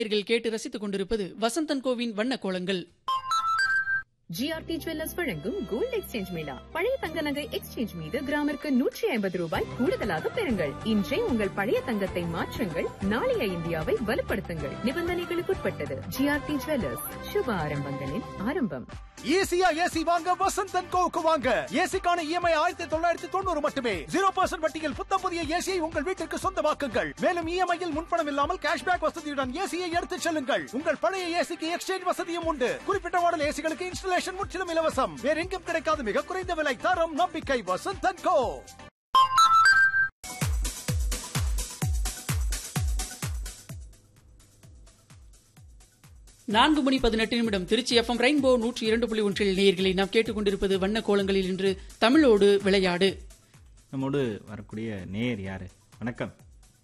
நேயர்கள் கேட்டு ரசித்துக் கொண்டிருப்பது வசந்தன் கோவின் வண்ண கோலங்கள் ஜிஆர்டி ஜுவல்லர்ஸ் வழங்கும் கோல்ட் எக்ஸ்சேஞ்ச் மேளா பழைய தங்க நகை எக்ஸ்சேஞ்ச் மீது கிராமிற்கு நூற்றி ஐம்பது ரூபாய் கூடுதலாக பெறுங்கள் இன்றே உங்கள் பழைய தங்கத்தை மாற்றுங்கள் நாளைய இந்தியாவை வலுப்படுத்துங்கள் நிபந்தனைகளுக்குட்பட்டது ஜிஆர்டி ஜுவல்லர்ஸ் சுப ஆரம்பங்களின் ஆரம்பம் ஈஸியா ஏசி வாங்க வசந்தன் கோவுக்கு வாங்க ஏசிக்கான இஎம்ஐ ஆயிரத்தி தொள்ளாயிரத்தி தொண்ணூறு மட்டுமே ஜீரோ பர்சன்ட் வட்டியில் புத்தம் புதிய ஏசியை உங்கள் வீட்டிற்கு சொந்தமாக்குங்கள் மேலும் இஎம்ஐயில் முன்பணம் இல்லாமல் கேஷ்பேக் வசதியுடன் ஏசியை எடுத்துச் செல்லுங்கள் உங்கள் பழைய ஏசிக்கு எக்ஸ்சேஞ்ச் வசதியும் உண்டு குறிப்பிட்ட மாடல் ஏசிகளுக்கு இன்ஸ்டலேஷன் முற்றிலும் இலவசம் வேற எங்கும் கிடைக்காத மிக குறைந்த விலை தரம் நம்பிக்கை வசந்தன் கோ நான்கு மணி பதினெட்டு நிமிடம் திருச்சி எஃப்எம் ரெயின்போ நூற்றி இரண்டு புள்ளி ஒன்றில் நேயர்களை நாம் கேட்டுக்கொண்டிருப்பது வண்ண கோலங்களில் இன்று தமிழோடு விளையாடு நம்மோடு வரக்கூடிய நேயர் யாரு வணக்கம்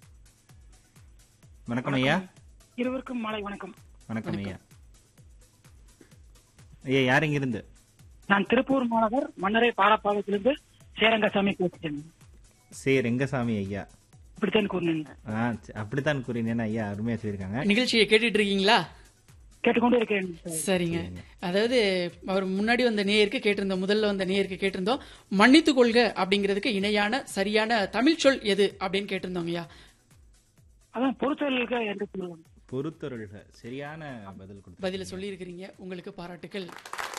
வணக்கம் ஐயா இருவருக்கும் மாலை வணக்கம் வணக்கம் ஐயா ஐயா யார் இங்கிருந்து நான் திருப்பூர் மாநகர் மன்னரை பாலப்பாளையத்திலிருந்து சேரங்கசாமி பேசுகிறேன் சே ரெங்கசாமி ஐயா இப்படித்தான் கூறினேன் ஆ ச- அப்படித்தான் கூறினேன்னு ஐயா அருமையா சொல்லியிருக்காங்க நிகழ்ச்சியை கேட்டுட்டு இருக்கீங்களா கேட்டுக்கொண்டு இருக்கிறேன் சார். சரிங்க அதாவது அவர் முன்னாடி வந்த நேயருக்கு கேட்டிருந்தோம் முதல்ல வந்த நேயருக்கு கேட்டிருந்தோம் மன்னித்துக் கொள்க அப்படிங்கிறதுக்கு இணையான சரியான தமிழ் சொல் எது அப்படின்னு கேட்டிருந்தோங்க ஐயா அதான் பொறுத்தலுக்கு என்று சொல்லுவோம் பொறுத்தொருள்க சரியான பதில் கொடுத்து பதில சொல்லி இருக்கிறீங்க உங்களுக்கு பாராட்டுக்கள்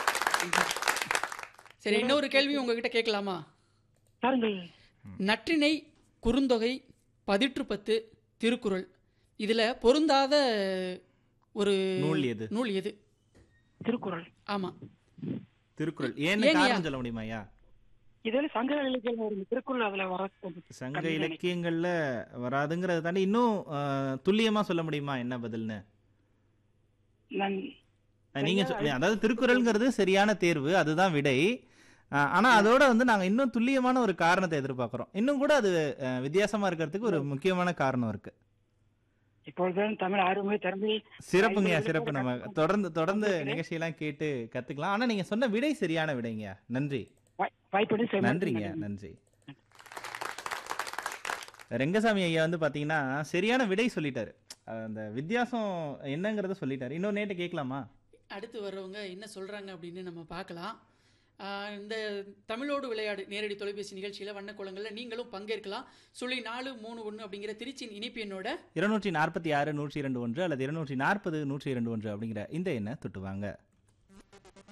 சரி இன்னொரு கேள்வி உங்ககிட்ட கேட்கலாமா பாருங்கள் நற்றினை குறுந்தொகை பதிற்று பத்து திருக்குறள் இதுல பொருந்தாத ஒரு நூல் எது நூல் எது திருக்குறள் ஆமா திருக்குறள் ஏன்னு ஏங்கய்யா? காரணம் சொல்ல முடியுமா ஐயா இதில் சங்க இலக்கியம் ஒரு திருக்குறள் அதுல வர சங்க இலக்கியங்கள்ல வராதுங்கிறத தாண்டி இன்னும் ஆ, துல்லியமா சொல்ல முடியுமா என்ன பதில்னு நான் அஹ் நீங்க சொ- அதாவது திருக்குறள்ங்கிறது சரியான தேர்வு அதுதான் விடை அஹ் ஆனா அதோட வந்து நாங்க இன்னும் துல்லியமான ஒரு காரணத்தை எதிர்பார்க்கிறோம் இன்னும் கூட அது அஹ், வித்தியாசமா இருக்கிறதுக்கு ஒரு முக்கியமான காரணம் இருக்கு இப்பொழுதுதான் தமிழ் ஆர்வமே திறந்து சிறப்புங்கய்யா சிறப்பு நம்ம தொடர்ந்து தொடர்ந்து நிகழ்ச்சியெல்லாம் கேட்டு கத்துக்கலாம் ஆனா நீங்க சொன்ன விடை சரியான விடைங்கய்யா நன்றி வாய்ப்படி நன்றிங்க நன்றி ரெங்கசாமி ஐயா வந்து பாத்தீங்கன்னா சரியான விடை சொல்லிட்டாரு அஹ் அந்த வித்தியாசம் என்னங்கறத சொல்லிட்டாரு இன்னொரு நேட்டு கேட்கலாமா அடுத்து வர்றவங்க என்ன சொல்றாங்க அப்படின்னு நம்ம பார்க்கலாம் ஆஹ் இந்த தமிழோடு விளையாடு நேரடி தொலைபேசி நிகழ்ச்சியில வண்ணக்கோலங்கள்ல நீங்களும் பங்கேற்கலாம் சொல்லி நாலு மூணு ஒன்று அப்படிங்கிற திருச்சியின் இணைப்பு எண்ணோட இருநூற்றி நாற்பத்தி ஆறு நூற்றி இரண்டு ஒன்று அல்லது இருநூற்றி நாற்பது நூற்றி இரண்டு ஒன்று அப்படிங்கிற இந்த எண்ணை தொட்டுவாங்க